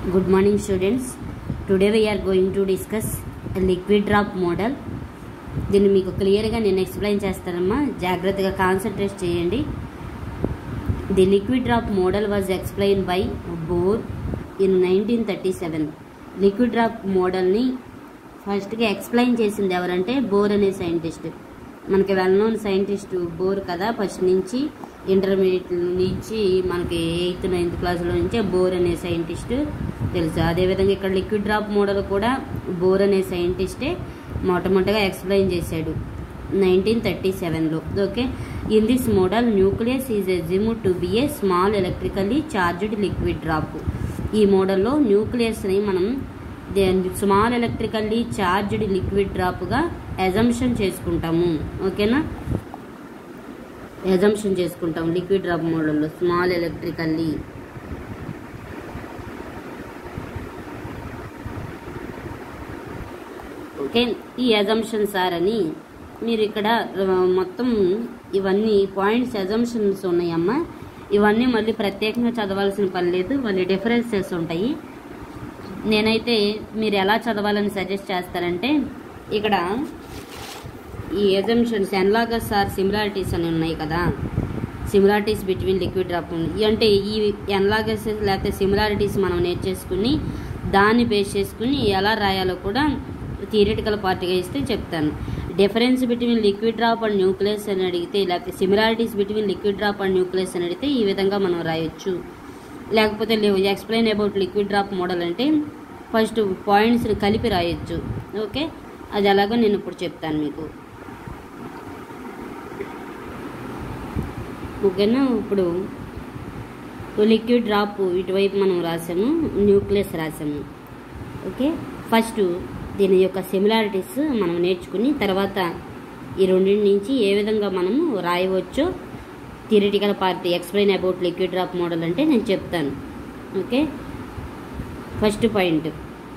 Good morning students. Today we are going to discuss a liquid drop model. దీన్ని మీకు క్లియర్గా నేను explain చేస్తానమ్మా జాగ్రత్తగా కాన్సన్ట్రేట్ చేయండి the liquid drop model was explain by Bohr in nineteen thirty seven liquid drop మోడల్ని ఫస్ట్గా explain చేసింది ఎవరంటే బోర్ అనే సైంటిస్ట్ మనకి వెల్ నోన్ సైంటిస్ట్ బోర్ కదా ఫస్ట్ నుంచి ఇంటర్మీడియట్ నుంచి మనకి ఎయిత్ నైన్త్ క్లాస్లో నుంచే బోర్ అనే సైంటిస్ట్ తెలుసు అదేవిధంగా ఇక్కడ లిక్విడ్ డ్రాప్ మోడల్ కూడా బోర్ అనే సైంటిస్టే మొట్టమొదటిగా ఎక్స్ప్లెయిన్ చేశాడు నైన్టీన్ థర్టీ సెవెన్లో okay in this model nucleus is assume to be a small electrically charged liquid drop ఈ మోడల్లో న్యూక్లియస్ని మనం స్మాల్ ఎలక్ట్రికల్లీ చార్జ్డ్ లిక్విడ్ డ్రాప్గా ఎజంప్షన్ చేసుకుంటాము ఓకేనా ఎజంప్షన్ చేసుకుంటాం లిక్విడ్ డ్రాప్ మోడల్లో స్మాల్ ఎలక్ట్రికల్లీ ఓకే ఈ ఎజంప్షన్ సార్ అని మీరు ఇక్కడ ఆ, మొత్తం ఇవన్నీ పాయింట్స్ ఎజంప్షన్స్ ఉన్నాయమ్మా ఇవన్నీ మళ్ళీ ప్రత్యేకంగా చదవాల్సిన పని లేదు మళ్ళీ డిఫరెన్సెస్ ఉంటాయి నేనైతే మీరు ఎలా చదవాలని సజెస్ట్ చేస్తారంటే ఇక్కడ ఈ ఎజంప్షన్స్ ఎన్లాగస్ ఆర్ సిమిలారిటీస్ అని ఉన్నాయి కదా సిమిలారిటీస్ బిట్వీన్ లిక్విడ్ డ్రాప్ అంటే ఈ ఎన్లాగస్ లేకపోతే సిమిలారిటీస్ మనం నేర్చేసుకుని దాన్ని బేస్ చేసుకుని ఎలా రాయాలో కూడా థియరిటికల్ పార్ట్గా ఇస్తే చెప్తాను difference between liquid drop and nucleus అని అడిగితే లేకపోతే similarities between liquid drop and nucleus అని అడిగితే ఈ విధంగా మనం రాయొచ్చు లేకపోతే explain about liquid drop model అంటే ఫస్ట్ పాయింట్స్ని కలిపి రాయొచ్చు ఓకే అది ఎలాగో నేను ఇప్పుడు చెప్తాను మీకు ఓకేనా ఇప్పుడు లిక్విడ్ డ్రాప్ ఇటువైపు మనం రాసాము న్యూక్లియస్ రాసాము ఓకే ఫస్ట్ దీని యొక్క సిమిలారిటీస్ మనం నేర్చుకుని తర్వాత ఈ రెండింటి నుంచి ఏ విధంగా మనము రాయవచ్చో theoretical part explain about liquid drop model అంటే నేను చెప్తాను okay first point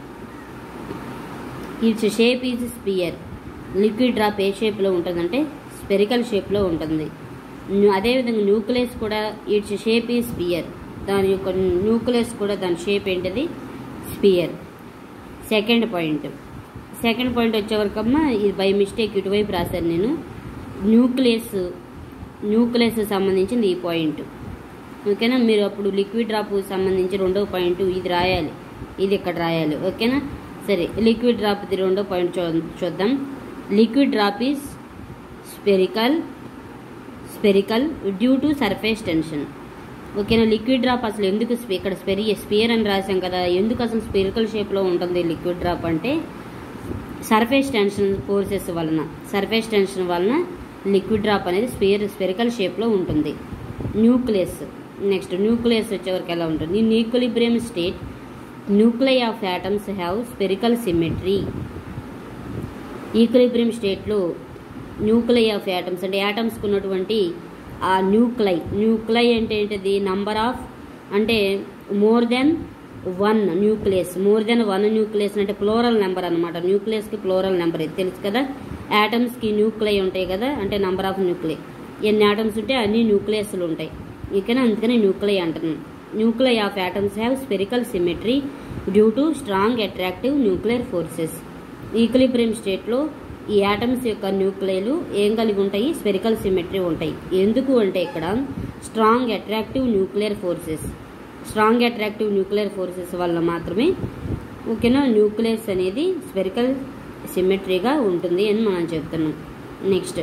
it's shape is sphere liquid drop ఏ షేప్లో ఉంటుందంటే స్పెరికల్ షేప్లో ఉంటుంది న్యూ- అదేవిధంగా న్యూక్లియస్ కూడా ఇట్స్ షేప్ ఈ స్పియర్ దాని యొక్క న్యూక్లియస్ కూడా దాని షేప్ ఏంటిది sphere second point second point వచ్చేవరకమ్మా ఇది బై మిస్టేక్ ఇటువైపు రాశాను నేను న్యూక్లియస్ న్యూక్లియస్ సంబంధించింది ఈ పాయింట్ ఓకేనా మీరు అప్పుడు లిక్విడ్ డ్రాప్ సంబంధించి రెండో పాయింట్ ఇది రాయాలి ఇది ఇక్కడ రాయాలి ఓకేనా సరే లిక్విడ్ డ్రాప్ ఇది రెండో పాయింట్ చూ చూద్దాం liquid drop is spherical spherical due to surface tension ఓకేనా లిక్విడ్ డ్రాప్ అసలు ఎందుకు స్పే- ఇక్కడ స్పెరి స్పియర్ అని రాసాం కదా ఎందుకు అసలు స్పెరికల్ షేప్లో ఉంటుంది లిక్విడ్ డ్రాప్ అంటే సర్ఫేస్ టెన్షన్ ఫోర్సెస్ వలన సర్ఫేస్ టెన్షన్ వలన లిక్విడ్ డ్రాప్ అనేది స్పియర్ స్పెరికల్ షేప్లో ఉంటుంది న్యూక్లియస్ నెక్స్ట్ న్యూక్లియస్ వచ్చేవరకు ఎలా ఉంటుంది in equilibrium state nuclei of atoms have spherical symmetry equilibrium స్టేట్లో న్యూక్లై ఆఫ్ యాటమ్స్ అంటే యాటమ్స్కి ఉన్నటువంటి ఆ న్యూక్లై న్యూక్లై అంటే ఏంటిది నంబర్ ఆఫ్ అంటే more than one nucleus more than one nucleus అంటే ఫ్లోరల్ నెంబర్ అనమాట న్యూక్లియస్కి ఫ్లోరల్ నెంబర్ ఇది తెలుసు కదా యాటమ్స్కి న్యూక్లై ఉంటాయి కదా అంటే నంబర్ ఆఫ్ న్యూక్లై ఎన్ని యాటమ్స్ ఉంటే అన్ని న్యూక్లియస్లు ఉంటాయి ఇక్కడ అందుకని న్యూక్లై అంటున్నాం nuclei of atoms have spherical symmetry due to strong attractive nuclear forces equilibrium స్టేట్లో ఈ యాటమ్స్ యొక్క న్యూక్లియలు ఏం కలిగి ఉంటాయి స్పెరికల్ సిమెట్రీ ఉంటాయి ఎందుకు అంటే ఇక్కడ strong attractive nuclear forces strong attractive nuclear forces వల్ల మాత్రమే ఓకేనా న్యూక్లియస్ అనేది స్పెరికల్ సిమెట్రీగా ఉంటుంది అని మనం చెప్తున్నాం next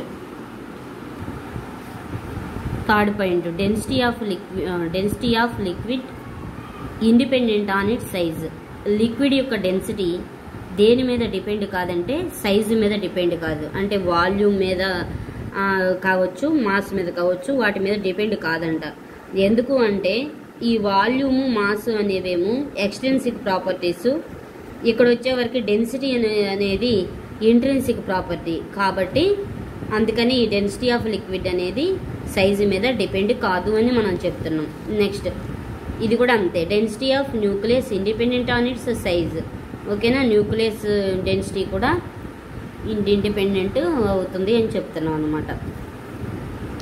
third point density of liquid density of liquid independent on it size liquid యొక్క డెన్సిటీ దేని మీద డిపెండ్ కాదంటే సైజు మీద డిపెండ్ కాదు అంటే వాల్యూమ్ మీద ఆ, కావచ్చు మాస్ మీద కావచ్చు వాటి మీద డిపెండ్ కాదంట ఎందుకు అంటే ఈ వాల్యూము మాస్ అనేవేమో ఎక్స్టెన్సిక్ ప్రాపర్టీస్ ఇక్కడ వచ్చేవరకు డెన్సిటీ అనే అనేది ఇంట్రెన్సిక్ ప్రాపర్టీ కాబట్టి అందుకని ఈ డెన్సిటీ ఆఫ్ లిక్విడ్ అనేది సైజు మీద డిపెండ్ కాదు అని మనం చెప్తున్నాం నెక్స్ట్ ఇది కూడా అంతే density of nucleus independent on its size ఓకేనా న్యూక్లియస్ డెన్సిటీ కూడా ఇండిపెండెంట్ అవుతుంది అని చెప్తున్నాం అనమాట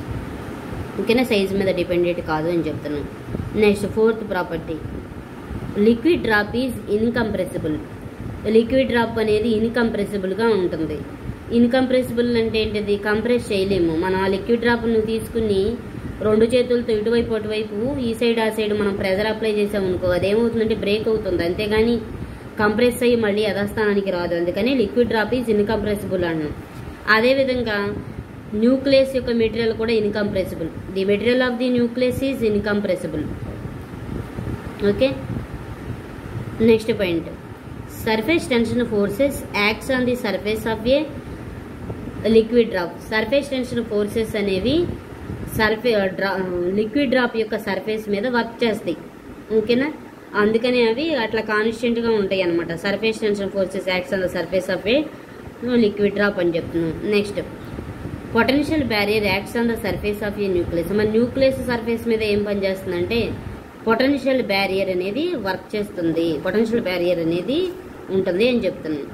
ఓకేనా సైజ్ మీద డిపెండెంట్ కాదు అని చెప్తున్నాం next fourth property liquid drop is incompressible liquid drop అనేది ఇన్కంప్రెసిబుల్గా ఉంటుంది ఇన్కంప్రెసిబుల్ అంటే ఏంటిది కంప్రెస్ చేయలేము మనం ఆ లిక్విడ్ డ్రాప్ను తీసుకుని రెండు చేతులతో ఇటువైపు అటువైపు ఈ సైడ్ ఆ సైడ్ మనం ప్రెజర్ అప్లై చేసామనుకో అదేమవుతుందంటే బ్రేక్ అవుతుంది అంతేగాని కంప్రెస్ అయ్యి మళ్ళీ యథాస్థానానికి రాదు అందుకని లిక్విడ్ డ్రాప్ ఈజ్ ఇన్కంప్రెసిబుల్ అన్నాం అదేవిధంగా న్యూక్లియస్ యొక్క మెటీరియల్ కూడా incompressible the material of the nucleus is incompressible okay next point surface tension forces acts on the surface of a liquid drop surface tension forces అనేవి సర్ఫే డ్రా liquid drop యొక్క surface మీద work చేస్తాయి ఓకేనా అందుకని అవి అట్లా కాన్స్టెంట్గా ఉంటాయి అనమాట surface tension forces acts on the surface of a liquid drop అని చెప్తున్నాం next potential barrier acts on the surface of a nucleus మరి న్యూక్లియస్ సర్ఫేస్ మీద ఏం పనిచేస్తుందంటే పొటెన్షియల్ బ్యారియర్ అనేది వర్క్ చేస్తుంది పొటెన్షియల్ బ్యారియర్ అనేది ఉంటుంది అని చెప్తున్నాను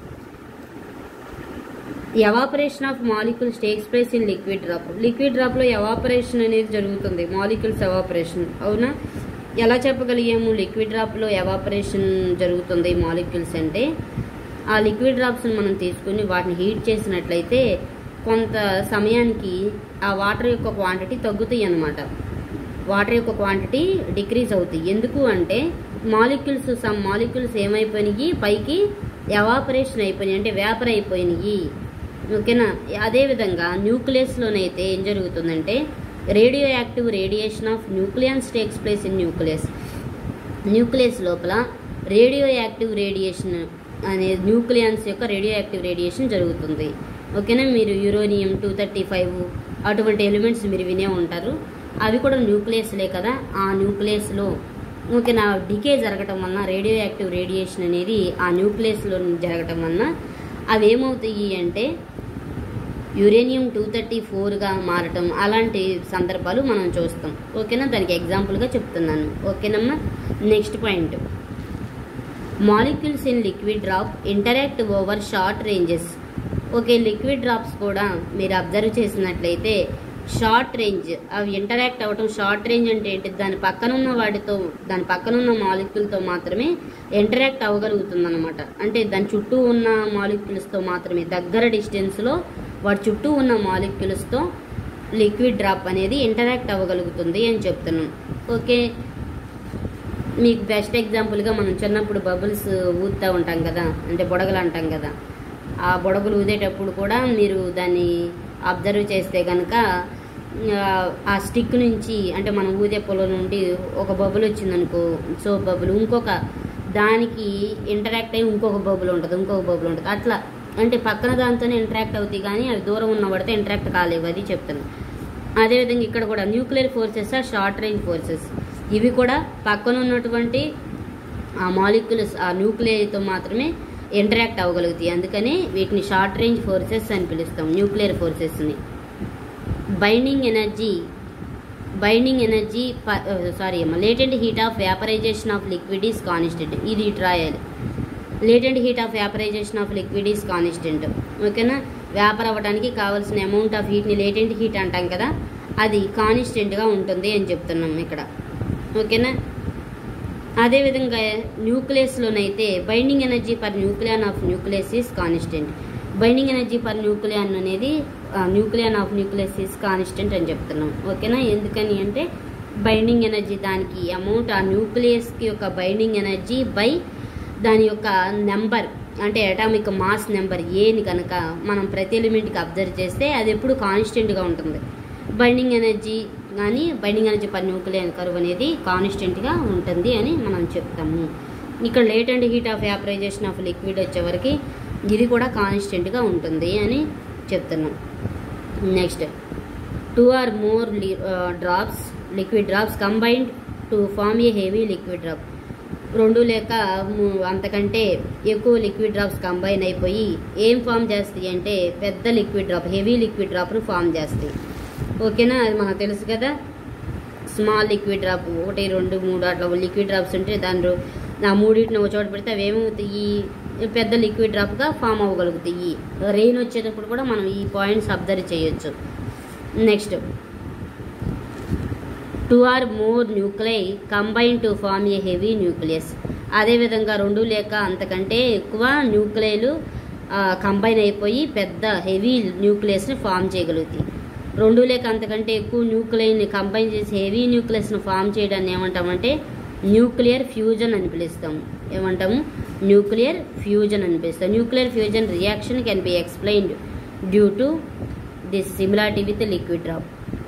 evaporation of molecules takes place in liquid drop liquid డ్రాప్లో ఎవాపరేషన్ అనేది జరుగుతుంది మాలిక్యూల్స్ ఎవాపరేషన్ అవునా ఎలా చెప్పగలిగాము లిక్విడ్ డ్రాప్లో ఎవాపరేషన్ జరుగుతుంది మాలిక్యూల్స్ అంటే ఆ లిక్విడ్ డ్రాప్స్ని మనం తీసుకుని వాటిని హీట్ చేసినట్లయితే కొంత సమయానికి ఆ వాటర్ యొక్క క్వాంటిటీ తగ్గుతాయి అన్నమాట వాటర్ యొక్క క్వాంటిటీ డిక్రీజ్ అవుతాయి ఎందుకు అంటే మాలిక్యూల్స్ సమ్ మాలిక్యూల్స్ ఏమైపోయినాయి పైకి ఎవాపరేషన్ అయిపోయినాయి అంటే వేపర్ అయిపోయినాయి ఓకేనా అదేవిధంగా న్యూక్లియస్లోనైతే ఏం జరుగుతుందంటే radioactive radiation of nucleons takes place in nucleus nucleus లోపల రేడియో యాక్టివ్ రేడియేషన్ అనే న్యూక్లియన్స్ యొక్క రేడియో యాక్టివ్ రేడియేషన్ జరుగుతుంది ఓకేనా మీరు యురోనియం టూ థర్టీ ఫైవ్ అటువంటి ఎలిమెంట్స్ మీరు వినే ఉంటారు అవి కూడా న్యూక్లియస్లే కదా ఆ న్యూక్లియస్లో ఓకేనా డికే జరగటం వలన రేడియో యాక్టివ్ రేడియేషన్ అనేది ఆ న్యూక్లియస్లో జరగటం వలన అవి ఏమవుతాయి అంటే యురేనియం టూ థర్టీ ఫోర్గా మారటం అలాంటి సందర్భాలు మనం చూస్తాం ఓకేనా దానికి ఎగ్జాంపుల్గా చెప్తున్నాను ఓకేనమ్మా next point molecules in liquid drop interact over short ranges okay liquid drops కూడా మీరు అబ్జర్వ్ చేసినట్లయితే షార్ట్ రేంజ్ అవి ఇంటరాక్ట్ అవ్వటం షార్ట్ రేంజ్ అంటే ఏంటి దాని పక్కనున్న వాటితో దాని పక్కనున్న మాలిక్యూల్తో మాత్రమే ఇంటరాక్ట్ అవ్వగలుగుతుంది అనమాట అంటే దాని చుట్టూ ఉన్న మాలిక్యూల్స్తో మాత్రమే దగ్గర డిస్టెన్స్లో వాటి చుట్టూ ఉన్న మాలిక్యూల్స్తో లిక్విడ్ డ్రాప్ అనేది ఇంటరాక్ట్ అవ్వగలుగుతుంది అని చెప్తున్నాం ఓకే మీకు బెస్ట్ ఎగ్జాంపుల్గా మనం చిన్నప్పుడు బబుల్స్ ఊదుతూ ఉంటాం కదా అంటే బుడగలు అంటాం కదా ఆ బుడగలు ఊదేటప్పుడు కూడా మీరు దాన్ని అబ్జర్వ్ చేస్తే కనుక ఆ స్టిక్ నుంచి అంటే మనం ఊదే పొలం నుండి ఒక బబుల్ వచ్చిందనుకో సో బబుల్ ఇంకొక దానికి ఇంటరాక్ట్ అయ్యి ఇంకొక బబుల్ ఉంటుంది ఇంకొక బబుల్ ఉంటుంది అట్లా అంటే పక్కన దాంతోనే ఇంటరాక్ట్ అవుతాయి కానీ అవి దూరం ఉన్న పడితే ఇంటరాక్ట్ కాలేవు అది చెప్తాను అదేవిధంగా ఇక్కడ కూడా nuclear forces are short range forces ఇవి కూడా పక్కన ఉన్నటువంటి ఆ మాలిక్యుల్స్ ఆ న్యూక్లియర్తో మాత్రమే ఇంటరాక్ట్ అవ్వగలుగుతాయి అందుకని వీటిని షార్ట్ రేంజ్ ఫోర్సెస్ అని పిలుస్తాం న్యూక్లియర్ ఫోర్సెస్ని binding energy binding energy sorry అమ్మ latent heat of vaporization of liquid is constant ఇది ట్రయల్ latent heat of vaporization of liquid is constant ఓకేనా వ్యాపర్ అవ్వడానికి కావాల్సిన అమౌంట్ ఆఫ్ హీట్ని లేటెంట్ హీట్ అంటాం కదా అది కాన్స్టెంట్గా ఉంటుంది అని చెప్తున్నాం ఇక్కడ ఓకేనా అదేవిధంగా న్యూక్లియస్లోనైతే binding energy per nucleon of nucleus is constant binding energy per nucleon అనేది nucleon of nucleus is constant అని చెప్తున్నాం ఓకేనా ఎందుకని అంటే బైండింగ్ ఎనర్జీ దానికి అమౌంట్ ఆ న్యూక్లియస్కి యొక్క బైండింగ్ ఎనర్జీ బై దాని యొక్క నెంబర్ అంటే అటామిక్ మాస్ నెంబర్ ఏని కనుక మనం ప్రతి ఎలిమెంట్కి అబ్జర్వ్ చేస్తే అది ఎప్పుడు కాన్స్టెంట్గా ఉంటుంది బైండింగ్ ఎనర్జీ కానీ binding energy per nuclear curve అనేది కాన్స్టెంట్గా ఉంటుంది అని మనం చెప్తాము ఇక్కడ latent heat of vaporization of liquid వచ్చేవరకు ఇది కూడా కాన్స్టెంట్గా ఉంటుంది అని చెప్తున్నాం next two or more drops liquid drops combined to form a heavy liquid drop రెండు లేక ము- అంతకంటే ఎక్కువ లిక్విడ్ డ్రాప్స్ కంబైన్ అయిపోయి ఏం ఫామ్ చేస్తాయి అంటే పెద్ద లిక్విడ్ డ్రాప్ హెవీ లిక్విడ్ డ్రాప్ను ఫామ్ చేస్తాయి ఓకేనా అది మనకు తెలుసు కదా స్మాల్ లిక్విడ్ డ్రాప్ ఒకటి రెండు మూడు అట్లా లిక్విడ్ డ్రాప్స్ ఉంటే దాని ఆ మూడింటిని ఒక చోట పెడితే అవి ఏమవుతాయి పెద్ద లిక్విడ్ డ్రాప్గా ఫామ్ అవ్వగలుగుతాయి రెయిన్ వచ్చేటప్పుడు కూడా మనం ఈ పాయింట్స్ అబ్జర్వ్ చేయొచ్చు next two or more nuclei combine to form a heavy nucleus అదేవిధంగా రెండు లేక అంతకంటే ఎక్కువ న్యూక్లియలు కంబైన్ అయిపోయి పెద్ద హెవీ న్యూక్లియస్ని ఫామ్ చేయగలుగుతాయి రెండు లేక అంతకంటే ఎక్కువ న్యూక్లియర్ని కంబైన్ చేసి హెవీ న్యూక్లియస్ని ఫామ్ చేయడాన్ని ఏమంటామంటే న్యూక్లియర్ ఫ్యూజన్ అని పిలుస్తాము ఏమంటాము న్యూక్లియర్ ఫ్యూజన్ అని పిలుస్తాం nuclear fusion reaction can be explained due to this similarity with liquid drop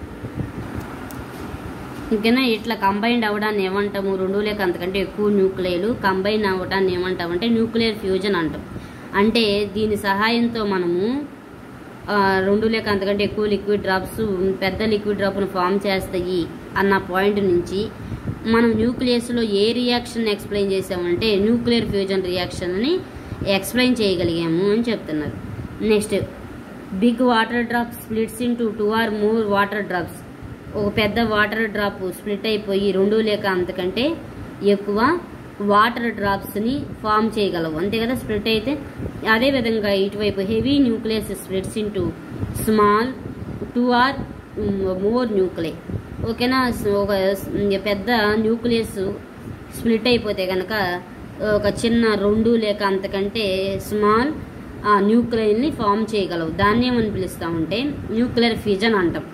ఇంకైనా ఇట్లా కంబైన్డ్ అవ్వడాన్ని ఏమంటాము రెండు లేక అంతకంటే ఎక్కువ న్యూక్లియలు కంబైన్ అవ్వడాన్ని ఏమంటామంటే న్యూక్లియర్ ఫ్యూజన్ అంటాం అంటే దీని సహాయంతో మనము ఆ, రెండు లేక అంతకంటే ఎక్కువ లిక్విడ్ డ్రాప్స్ పెద్ద లిక్విడ్ డ్రాప్ను ఫామ్ చేస్తాయి అన్న పాయింట్ నుంచి మనం న్యూక్లియస్లో ఏ రియాక్షన్ ఎక్స్ప్లెయిన్ చేసామంటే న్యూక్లియర్ ఫ్యూజన్ రియాక్షన్ అని ఎక్స్ప్లెయిన్ చేయగలిగాము అని చెప్తున్నారు next big water drop splits into two or more water drops ఒక పెద్ద వాటర్ డ్రాప్ స్ప్లిట్ అయిపోయి రెండు లేక అంతకంటే ఎక్కువ వాటర్ డ్రాప్స్ని ఫామ్ చేయగలవు అంతే కదా స్ప్లిట్ అయితే అదే విధంగా ఇటువైపు heavy nucleus splits into small two or more nuclei ఓకేనా ఒక పెద్ద న్యూక్లియస్ స్ప్లిట్ అయిపోతే కనుక ఒక చిన్న రెండు లేక అంతకంటే స్మాల్ న్యూక్లియర్ని ఫామ్ చేయగలవు దాన్ని ఏమని పిలుస్తామంటే న్యూక్లియర్ ఫ్యూజన్ అంటాం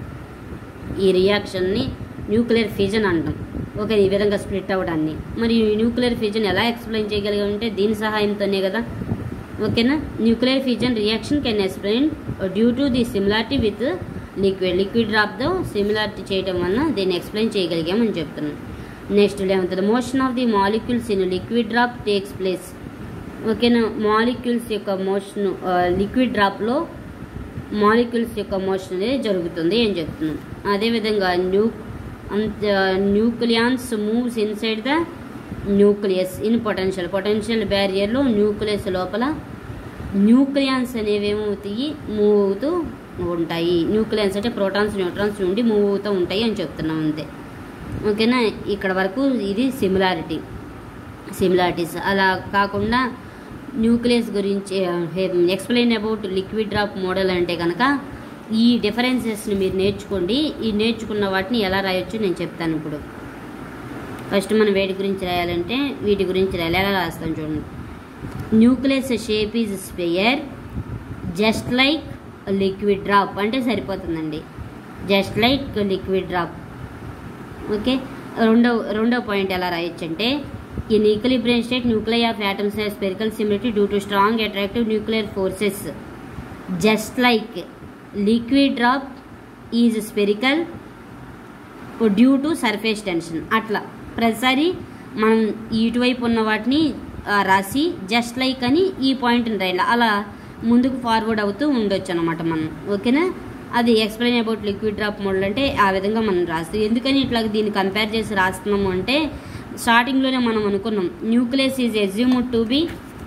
ఈ రియాక్షన్ని న్యూక్లియర్ ఫ్యూజన్ అంటాం ఓకే ఈ విధంగా స్ప్లిట్ అవ్వడాన్ని మరి ఈ న్యూక్లియర్ ఫ్యూజన్ ఎలా ఎక్స్ప్లెయిన్ చేయగలిగామంటే దీని సహాయంతోనే కదా ఓకేనా nuclear fusion reaction can explain due to the similarity with liquid liquid డ్రాప్తో సిమిలారిటీ చేయడం వలన దీన్ని ఎక్స్ప్లెయిన్ చేయగలిగామని చెప్తున్నాం next eleventh the motion of the molecules in liquid drop takes place ఓకేనా మాలిక్యూల్స్ యొక్క మోషన్ లిక్విడ్ డ్రాప్లో మాలిక్యూల్స్ యొక్క మోషన్ అనేది జరుగుతుంది అని చెప్తున్నాం అదేవిధంగా న్యూ అంత nucleons moves inside the nucleus in potential potential బ్యారియర్లో న్యూక్లియస్ లోపల న్యూక్లియాన్స్ అనేవి ఏమవుతాయి మూవ్ అవుతూ ఉంటాయి న్యూక్లియన్స్ అంటే ప్రోటాన్స్ న్యూట్రాన్స్ నుండి మూవ్ అవుతూ ఉంటాయి అని చెప్తున్నాం అంతే ఓకేనా ఇక్కడ వరకు ఇది సిమిలారిటీ సిమిలారిటీస్ అలా కాకుండా న్యూక్లియస్ గురించి explain about liquid drop model అంటే కనుక ఈ డిఫరెన్సెస్ని మీరు నేర్చుకోండి ఈ నేర్చుకున్న వాటిని ఎలా రాయొచ్చు నేను చెప్తాను ఇప్పుడు ఫస్ట్ మనం వేటి గురించి రాయాలంటే వీటి గురించి రాయాలి ఎలా రాస్తాం చూడండి nucleus shape is sphere just like liquid drop అంటే సరిపోతుందండి just like liquid drop okay రెండో రెండో పాయింట్ ఎలా రాయొచ్చు అంటే in equilibrium state nuclear of atoms spherical similarity due to strong attractive nuclear forces just like liquid drop is spherical due to surface tension అట్లా ప్రతిసారి మనం ఇటువైపు ఉన్న వాటిని ఆ, రాసి జస్ట్ లైక్ అని ఈ పాయింట్ని రాయాలి అలా ముందుకు ఫార్వర్డ్ అవుతూ ఉండొచ్చు అనమాట మనం ఓకేనా అది explain about liquid drop model అంటే ఆ విధంగా మనం రాస్తాం ఎందుకని ఇట్లా దీన్ని కంపేర్ చేసి రాస్తున్నాము అంటే స్టార్టింగ్లోనే మనం అనుకున్నాం nucleus is assumed to be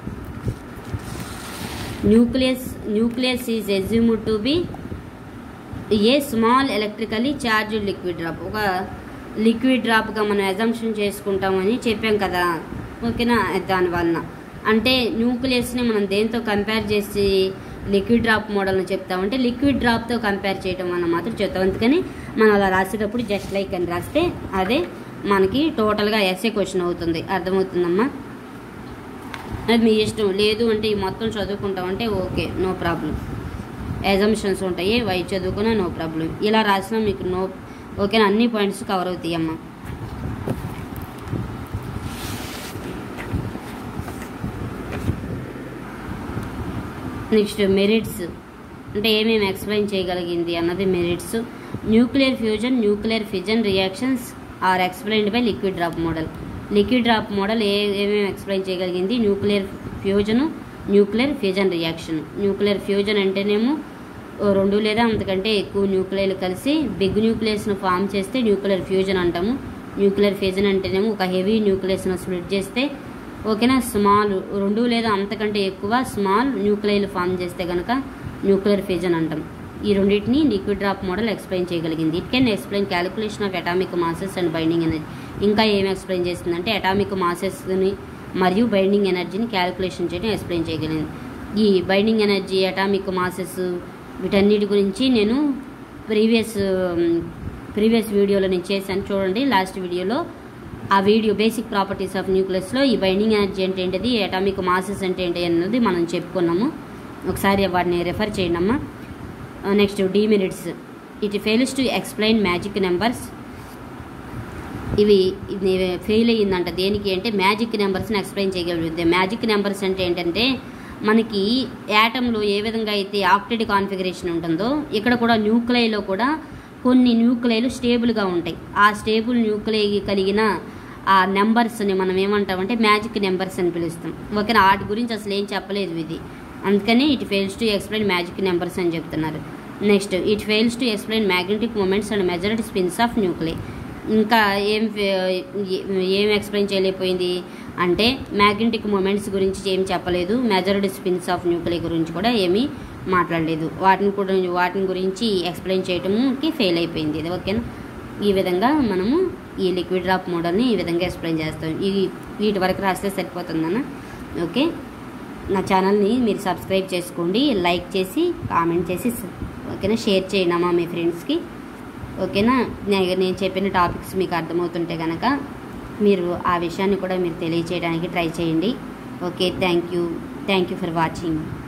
nucleus nucleus is assumed to be a small electrically charged liquid drop ఒక లిక్విడ్ డ్రాప్గా మనం అజంప్షన్ చేసుకుంటామని చెప్పాం కదా ఓకేనా దానివలన అంటే న్యూక్లియస్ని మనం దేంతో కంపేర్ చేసి లిక్విడ్ డ్రాప్ మోడల్ని చెప్తామంటే లిక్విడ్ డ్రాప్తో కంపేర్ చేయడం వల్ల మాత్రం చెప్తాం అందుకని మనం అలా రాసేటప్పుడు జస్ట్ లైక్ అని రాస్తే అదే మనకి టోటల్గా ఎస్ఏ క్వశ్చన్ అవుతుంది అర్థమవుతుందమ్మా అది మీ ఇష్టం లేదు అంటే ఈ మొత్తం చదువుకుంటామంటే ఓకే నో ప్రాబ్లం ఎజంప్షన్స్ ఉంటాయి వై చదువుకున్నా నో ప్రాబ్లం ఇలా రాసినా మీకు నో ఓకేనా అన్ని పాయింట్స్ కవర్ అవుతాయి అమ్మా నెక్స్ట్ మెరిట్స్ అంటే ఏమేమి ఎక్స్ప్లెయిన్ చేయగలిగింది అన్నది merits nuclear fusion nuclear fission reactions are explained by liquid drop model liquid drop model ఏ ఏమేమి ఎక్స్ప్లెయిన్ చేయగలిగింది nuclear fusion nuclear fusion reaction nuclear fusion అంటేనేమో ఓ రెండు లేదా అంతకంటే ఎక్కువ న్యూక్లియర్లు కలిసి బిగ్ న్యూక్లియస్ను ఫామ్ చేస్తే న్యూక్లియర్ ఫ్యూజన్ అంటాము న్యూక్లియర్ ఫ్యూజన్ అంటేనేమో ఒక హెవీ న్యూక్లియస్ను స్ప్లిట్ చేస్తే ఓకేనా స్మాల్ రెండు లేదా అంతకంటే ఎక్కువ స్మాల్ న్యూక్లియర్లు ఫామ్ చేస్తే కనుక న్యూక్లియర్ ఫ్యూజన్ అంటాం ఈ రెండింటిని లిక్విడ్ డ్రాప్ మోడల్ ఎక్స్ప్లెయిన్ చేయగలిగింది it can explain calculation of atomic masses and binding energy ఇంకా ఏం ఎక్స్ప్లెయిన్ చేస్తుందంటే అటామిక్ మాసెస్ని మరియు బైండింగ్ ఎనర్జీని క్యాలిక్యులేషన్ చేయడం ఎక్స్ప్లెయిన్ చేయగలిగింది ఈ బైండింగ్ ఎనర్జీ అటామిక్ మాసెస్ వీటన్నిటి గురించి నేను ప్రీవియస్ ప్రీవియస్ వీడియోలో నేను చేశాను చూడండి లాస్ట్ వీడియోలో ఆ వీడియో బేసిక్ ప్రాపర్టీస్ ఆఫ్ న్యూక్లియస్లో ఈ బైండింగ్ ఎనర్జీ అంటే ఏంటిది అటామిక్ మాసెస్ అంటే ఏంటి అన్నది మనం చెప్పుకున్నాము ఒకసారి వాటిని రెఫర్ చేయండి అమ్మా next demerits it fails to explain magic numbers ఇవి ఇది ఫెయిల్ అయ్యిందంట దేనికి అంటే మ్యాజిక్ నెంబర్స్ని ఎక్స్ప్లెయిన్ చేయగలుగుతుంది మ్యాజిక్ నెంబర్స్ అంటే ఏంటంటే మనకి యాటంలో ఏ విధంగా అయితే ఆప్టెడ్ కాన్ఫిగరేషన్ ఉంటుందో ఇక్కడ కూడా న్యూక్లైలో కూడా కొన్ని న్యూక్లైలు స్టేబుల్గా ఉంటాయి ఆ స్టేబుల్ న్యూక్లై కలిగిన ఆ నెంబర్స్ని మనం ఏమంటామంటే మ్యాజిక్ నెంబర్స్ అని పిలుస్తాం ఓకేనా వాటి గురించి అసలు ఏం చెప్పలేదు ఇది అందుకని it fails to explain magic numbers అని చెప్తున్నారు next it fails to explain magnetic moments and measured spins of nuclei ఇంకా ఏం ఫే- ఏం ఎక్స్ప్లెయిన్ చేయలేకపోయింది అంటే మ్యాగ్నెటిక్ మూమెంట్స్ గురించి ఏం చెప్పలేదు మెజర్డ్ స్పిన్స్ ఆఫ్ న్యూక్లియర్ గురించి కూడా ఏమీ మాట్లాడలేదు వాటిని కూడా వాటిని గురించి ఎక్స్ప్లెయిన్ చేయడంకి ఫెయిల్ అయిపోయింది ఇది ఓకేనా ఈ విధంగా మనము ఈ లిక్విడ్ డ్రాప్ మోడల్ని ఈ విధంగా ఎక్స్ప్లెయిన్ చేస్తాం ఈ వీటి వరకు రాస్తే సరిపోతుందన్న ఓకే నా ఛానల్ని మీరు సబ్స్క్రైబ్ చేసుకోండి లైక్ చేసి కామెంట్ చేసి ఓకేనా షేర్ చేయండి అమ్మా మీ ఫ్రెండ్స్కి ఓకేనా నే- నేను చెప్పిన టాపిక్స్ మీకు అర్థమవుతుంటే కనుక మీరు ఆ విషయాన్ని కూడా మీరు తెలియచేయడానికి ట్రై చేయండి okay thank you thank you for watching